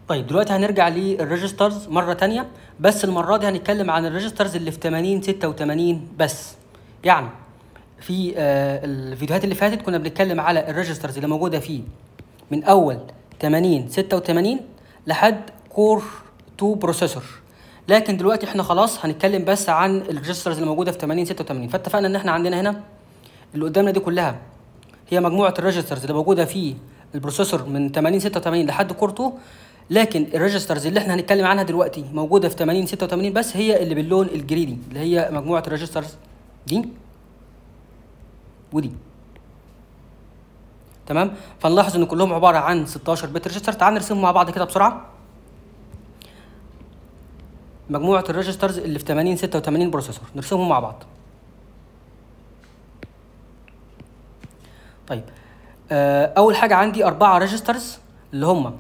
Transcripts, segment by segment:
طيب دلوقتي هنرجع للريجسترز مرة تانية بس المرة دي هنتكلم عن الريجسترز اللي في 80 86 بس يعني في آه الفيديوهات اللي فاتت كنا بنتكلم على الريجسترز اللي موجودة فيه من أول 80 86 لحد كور 2 بروسيسور لكن دلوقتي احنا خلاص هنتكلم بس عن الريجسترز اللي موجودة في 80 86 فاتفقنا ان احنا عندنا هنا اللي قدامنا دي كلها هي مجموعة الريجسترز اللي موجودة في البروسيسور من 80 86 لحد كور 2 لكن الريجسترز اللي احنا هنتكلم عنها دلوقتي موجوده في 80 86 بس هي اللي باللون الجريدي اللي هي مجموعه الريجسترز دي ودي تمام فنلاحظ ان كلهم عباره عن 16 بت ريجستر تعال نرسمهم مع بعض كده بسرعه مجموعه الريجسترز اللي في 80 86 بروسيسور نرسمهم مع بعض طيب آه اول حاجه عندي اربعه ريجسترز اللي هم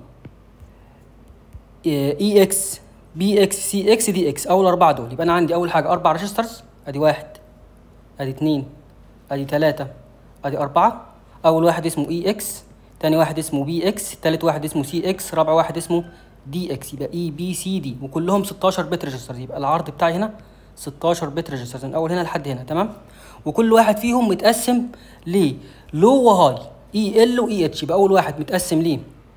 اي اكس بي اكس سي اكس دي اكس اول اربعه دول يبقى انا عندي اول حاجه اربع ريجسترز ادي واحد ادي اتنين ادي تلاته ادي اربعه اول واحد اسمه اي اكس تاني واحد اسمه بي اكس تالت واحد اسمه سي اكس رابع واحد اسمه دي اكس يبقى اي بي سي دي وكلهم 16 بت ريجسترز يبقى العرض بتاعي هنا 16 بت ريجسترز من اول هنا لحد هنا تمام وكل واحد فيهم متقسم ل لو وهاي اي ال واي اتش يبقى اول واحد متقسم ليه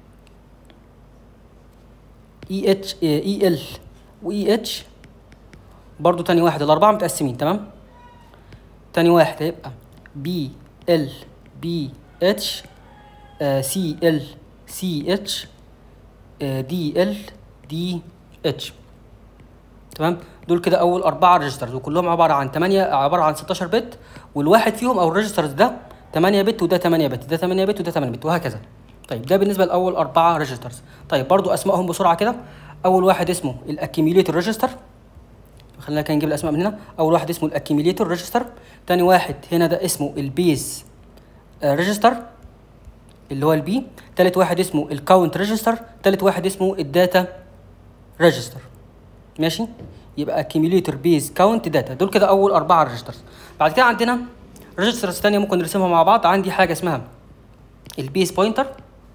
اي اتش اي ال واي اتش برضو تاني واحد الاربعه متقسمين تمام تاني واحد هيبقى بي ال بي اتش سي ال سي اتش دي ال دي اتش تمام دول كده اول اربعه ريجسترز وكلهم عباره عن 8 عباره عن 16 بت والواحد فيهم او الريجسترز ده 8 بت وده 8 بت ده 8 بت وده 8 بت وهكذا طيب ده بالنسبه لاول اربعه ريجسترز طيب برضو اسمائهم بسرعه كده اول واحد اسمه الاكيميليتور ريجستر خلينا كده نجيب الاسماء من هنا اول واحد اسمه الاكيميليتور ريجستر تاني واحد هنا ده اسمه البيز ريجستر اللي هو البي تالت واحد اسمه الكاونت ريجستر تالت واحد اسمه الداتا ريجستر ماشي يبقى اكيميليتور بيز كاونت داتا دول كده اول اربعه ريجسترز بعد كده عندنا ريجسترز ثانيه ممكن نرسمها مع بعض عندي حاجه اسمها البيس بوينتر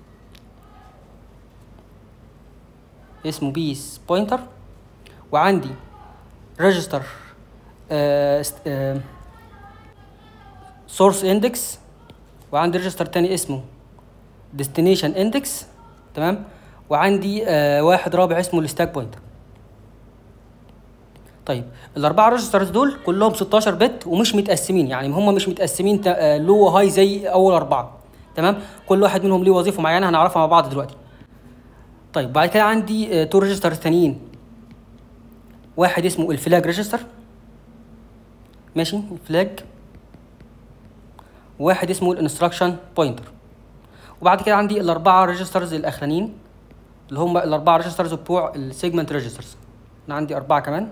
اسمه بيس بوينتر وعندي ريجستر سورس اندكس وعندي ريجستر تاني اسمه ديستنيشن اندكس تمام وعندي آه واحد رابع اسمه الستاك بوينتر طيب الاربعه ريجسترز دول كلهم 16 بت ومش متقسمين يعني هم مش متقسمين لو وهاي زي اول اربعه تمام كل واحد منهم ليه وظيفه معينه هنعرفها مع بعض دلوقتي طيب بعد كده عندي تو ريجستر ثانيين واحد اسمه الفلاج ريجستر ماشي الفلاج واحد اسمه الانستراكشن بوينتر وبعد كده عندي الاربعه ريجسترز الاخرانيين اللي هم الاربعه ريجسترز بتوع السيجمنت ريجسترز انا عندي اربعه كمان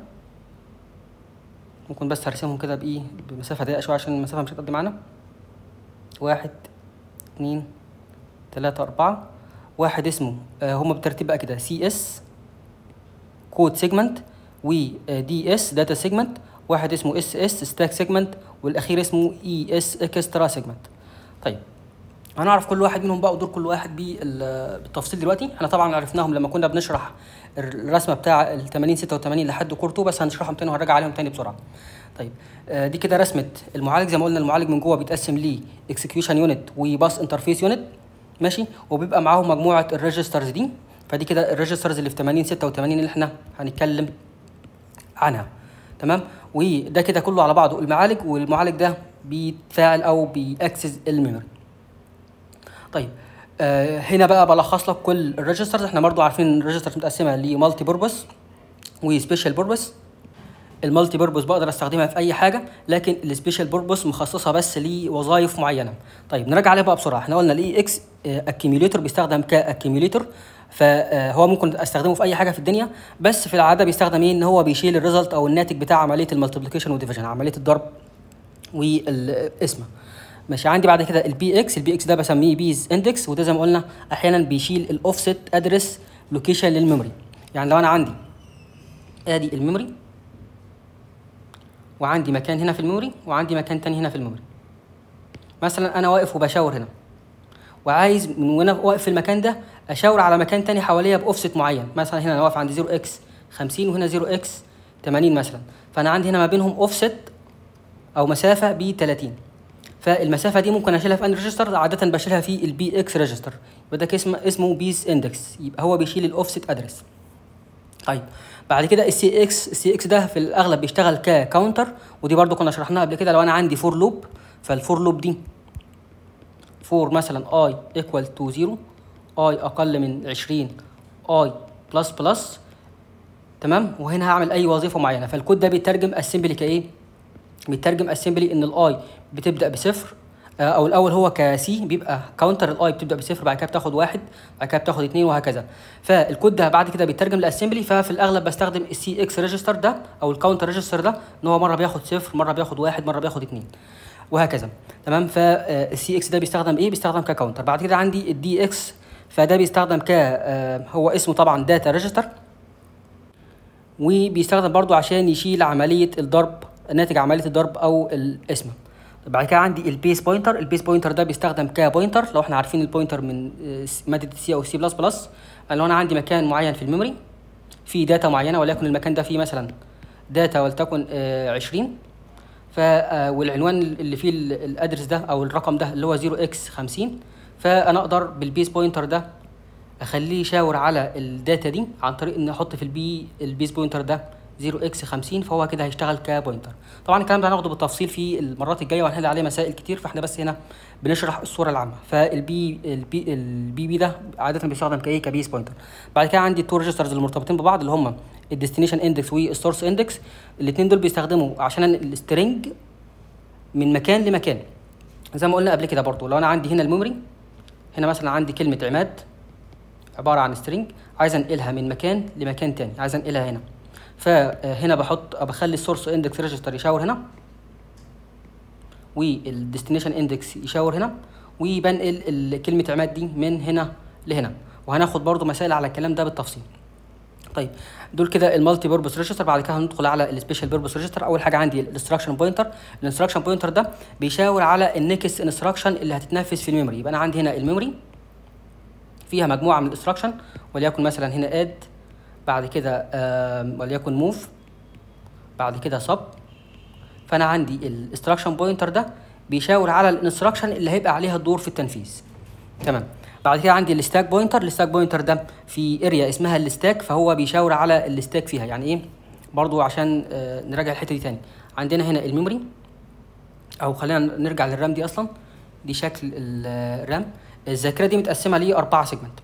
ممكن بس هرسمهم كده بايه بمسافه ضيقه شويه عشان المسافه مش هتقضي معانا واحد اتنين تلاتة أربعة واحد اسمه آه هما بالترتيب بقى كده سي اس كود سيجمنت ودي اس داتا سيجمنت واحد اسمه اس اس ستاك سيجمنت والاخير اسمه اي اس اكسترا سيجمنت طيب هنعرف كل واحد منهم بقى ودور كل واحد بالتفصيل دلوقتي احنا طبعا عرفناهم لما كنا بنشرح الرسمه بتاع ال 80 86 لحد كورتو بس هنشرحهم تاني وهنراجع عليهم تاني بسرعه طيب آه دي كده رسمه المعالج زي ما قلنا المعالج من جوه بيتقسم ليه اكسكيوشن يونت وباس انترفيس يونت ماشي وبيبقى معاهم مجموعه الريجسترز دي فدي كده الريجسترز اللي في 80 86 اللي احنا هنتكلم عنها تمام وده كده كله على بعضه المعالج والمعالج ده بيتفاعل او بيأكسس الميموري طيب آه هنا بقى بلخص لك كل الريجسترز احنا برضو عارفين الريجسترز متقسمه لمالتي بوربس وسبيشال بوربس المالتي بوربس بقدر استخدمها في اي حاجه لكن السبيشال بوربس مخصصه بس لوظائف معينه طيب نراجع عليها بقى بسرعه احنا قلنا الاي اكس اكيميوليتور بيستخدم كاكيميوليتور فهو ممكن استخدمه في اي حاجه في الدنيا بس في العاده بيستخدم ايه ان هو بيشيل الريزلت او الناتج بتاع عمليه المالتيبليكيشن والديفيجن عمليه الضرب والقسمه ماشي عندي بعد كده البي اكس البي اكس ده بسميه بيز اندكس وده زي ما قلنا احيانا بيشيل الاوفست ادرس لوكيشن للميموري يعني لو انا عندي ادي الميموري وعندي مكان هنا في الميموري وعندي مكان تاني هنا في الميموري مثلا انا واقف وبشاور هنا وعايز من وانا واقف في المكان ده اشاور على مكان تاني حواليها باوفست معين مثلا هنا انا واقف عند 0 اكس 50 وهنا 0 اكس 80 مثلا فانا عندي هنا ما بينهم اوفست او مسافه ب 30 فالمسافه دي ممكن اشيلها في ان ريجستر عاده بشيلها في البي اكس ريجستر يبقى ده اسمه اسمه بيس اندكس يبقى هو بيشيل الاوفست ادرس طيب بعد كده السي اكس السي اكس ده في الاغلب بيشتغل ككاونتر ودي برضو كنا شرحناها قبل كده لو انا عندي فور لوب فالفور لوب دي فور مثلا اي ايكوال تو 0 اي اقل من 20 اي بلس بلس تمام وهنا هعمل اي وظيفه معينه فالكود ده بيترجم اسمبلي كايه بيترجم اسمبلي ان الاي بتبدا بصفر آه، او الاول هو كسي بيبقى كاونتر الاي بتبدا بصفر بعد كده بتاخد واحد بعد كده بتاخد اتنين وهكذا فالكود ده بعد كده بيترجم لاسمبلي ففي الاغلب بستخدم السي اكس ريجستر ده او الكاونتر ريجستر ده ان هو مره بياخد صفر مره بياخد واحد مره بياخد اتنين وهكذا تمام فالسي اكس ده بيستخدم ايه بيستخدم ككاونتر بعد كده عندي الدي اكس فده بيستخدم ك آه، هو اسمه طبعا داتا ريجستر وبيستخدم برضو عشان يشيل عمليه الضرب ناتج عمليه الضرب او القسمه بعد كده عندي البيس بوينتر البيس بوينتر ده بيستخدم كبوينتر لو احنا عارفين البوينتر من آه، ماده السي او سي بلس بلس لو انا عندي مكان معين في الميموري في داتا معينه وليكن المكان ده فيه مثلا داتا ولتكن آه، 20 ف آه، والعنوان اللي فيه ال- الادرس ده او الرقم ده اللي هو 0 اكس 50 فانا اقدر بالبيس بوينتر ده اخليه يشاور على الداتا دي عن طريق ان احط في البي البيس بوينتر ده 0 اكس 50 فهو كده هيشتغل كبوينتر طبعا الكلام ده هناخده بالتفصيل في المرات الجايه وهنحل عليه مسائل كتير فاحنا بس هنا بنشرح الصوره العامه فالبي البي البي بي ده عاده بيستخدم كايه كبيس بوينتر بعد كده عندي التو ريجسترز المرتبطين ببعض اللي هم الديستنيشن اندكس والسورس اندكس الاثنين دول بيستخدموا عشان السترنج من مكان لمكان زي ما قلنا قبل كده برضو لو انا عندي هنا الميموري هنا مثلا عندي كلمه عماد عباره عن سترينج عايز انقلها من مكان لمكان تاني عايز انقلها هنا فهنا بحط بخلي السورس اندكس ريجستر يشاور هنا والديستنيشن اندكس يشاور هنا وبنقل ال- كلمه عماد دي من هنا لهنا وهناخد برضو مسائل على الكلام ده بالتفصيل طيب دول كده المالتي بيربس ريجستر بعد كده هندخل على السبيشال بيربس ريجستر اول حاجه عندي الانستراكشن بوينتر الانستراكشن بوينتر ده بيشاور على النكست انستراكشن اللي هتتنفذ في الميموري يبقى انا عندي هنا الميموري فيها مجموعه من الانستراكشن وليكن مثلا هنا اد بعد كده آم، وليكن موف بعد كده سب فانا عندي الانستراكشن بوينتر ده بيشاور على الانستراكشن اللي هيبقى عليها الدور في التنفيذ تمام بعد كده عندي الستاك بوينتر الستاك بوينتر ده في اريا اسمها الستاك فهو بيشاور على الستاك فيها يعني ايه برضو عشان آه، نراجع الحته دي تاني عندنا هنا الميموري او خلينا نرجع للرام دي اصلا دي شكل ال- الرام الذاكره دي متقسمه لاربعه سيجمنت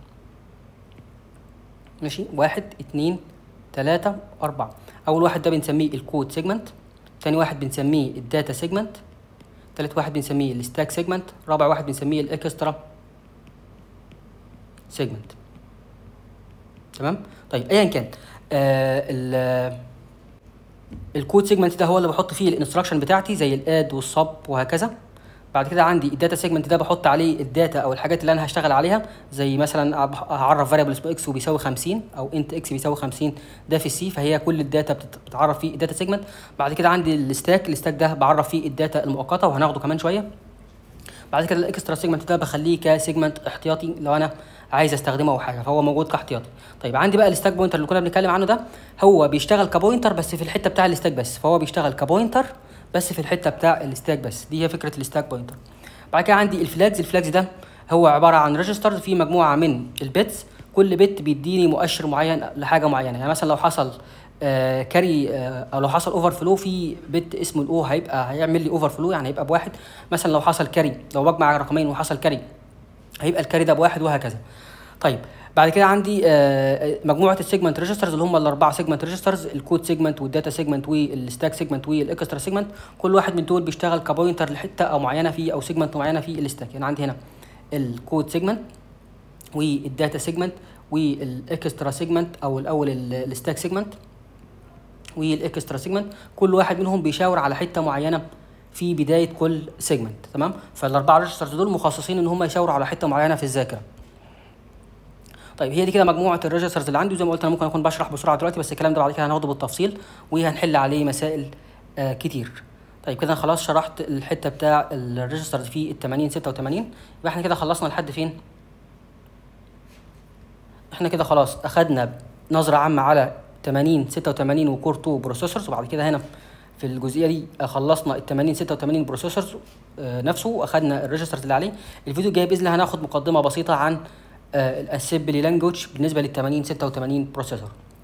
ماشي واحد اتنين تلاتة أربعة أول واحد ده بنسميه الكود سيجمنت تاني واحد بنسميه الداتا سيجمنت تالت واحد بنسميه الستاك سيجمنت رابع واحد بنسميه الاكسترا سيجمنت تمام طيب ايا كان آه ال الكود سيجمنت ده هو اللي بحط فيه الانستراكشن بتاعتي زي الاد والصب وهكذا بعد كده عندي الداتا سيجمنت ده بحط عليه الداتا او الحاجات اللي انا هشتغل عليها زي مثلا أب- هعرف فاريبل اسمه اكس وبيساوي 50 او انت اكس بيساوي 50 ده في السي فهي كل الداتا بتت- بتعرف فيه الداتا سيجمنت بعد كده عندي الستاك الستاك ده بعرف فيه الداتا المؤقته وهناخده كمان شويه بعد كده الاكسترا سيجمنت ده بخليه كسيجمنت احتياطي لو انا عايز استخدمه او حاجه فهو موجود كاحتياطي طيب عندي بقى الستاك بوينتر اللي كنا بنتكلم عنه ده هو بيشتغل كبوينتر بس في الحته بتاع الستاك بس فهو بيشتغل كبوينتر بس في الحته بتاع الستاك بس دي هي فكره الستاك بوينتر بعد كده عندي الفلاجز الفلاجز ده هو عباره عن ريجستر فيه مجموعه من البيتس كل بت بيديني مؤشر معين لحاجه معينه يعني مثلا لو حصل آه كاري آه او لو حصل اوفر فلو في بت اسمه الاو هيبقى هيعمل لي اوفر فلو يعني هيبقى بواحد مثلا لو حصل كاري لو بجمع رقمين وحصل كاري هيبقى الكاري ده بواحد وهكذا طيب بعد كده عندي آه، مجموعه السيجمنت ريجسترز اللي هم الاربعه سيجمنت ريجسترز الكود سيجمنت والداتا سيجمنت والستاك سيجمنت والاكسترا سيجمنت كل واحد من دول بيشتغل كبوينتر لحته او معينه في او سيجمنت معينه في الستاك يعني عندي هنا الكود سيجمنت والداتا سيجمنت والاكسترا سيجمنت او الاول الستاك سيجمنت والاكسترا سيجمنت كل واحد منهم بيشاور على حته معينه في بدايه كل سيجمنت تمام فالاربعه ريجسترز دول مخصصين ان هم يشاوروا على حته معينه في الذاكره طيب هي دي كده مجموعه الريجسترز اللي عندي وزي ما قلت انا ممكن اكون بشرح بسرعه دلوقتي بس الكلام ده بعد كده هناخده بالتفصيل وهنحل عليه مسائل آه كتير طيب كده انا خلاص شرحت الحته بتاع الريجسترز في ال 80 86 يبقى احنا كده خلصنا لحد فين احنا كده خلاص اخدنا نظره عامه على 80 86 وكور 2 بروسيسورز وبعد كده هنا في الجزئيه دي خلصنا ال 80 86 بروسيسورز آه، نفسه واخدنا الريجسترز اللي عليه الفيديو الجاي باذن الله هناخد مقدمه بسيطه عن الاسمبلي لانجوج بالنسبه لل 80 86 بروسيسور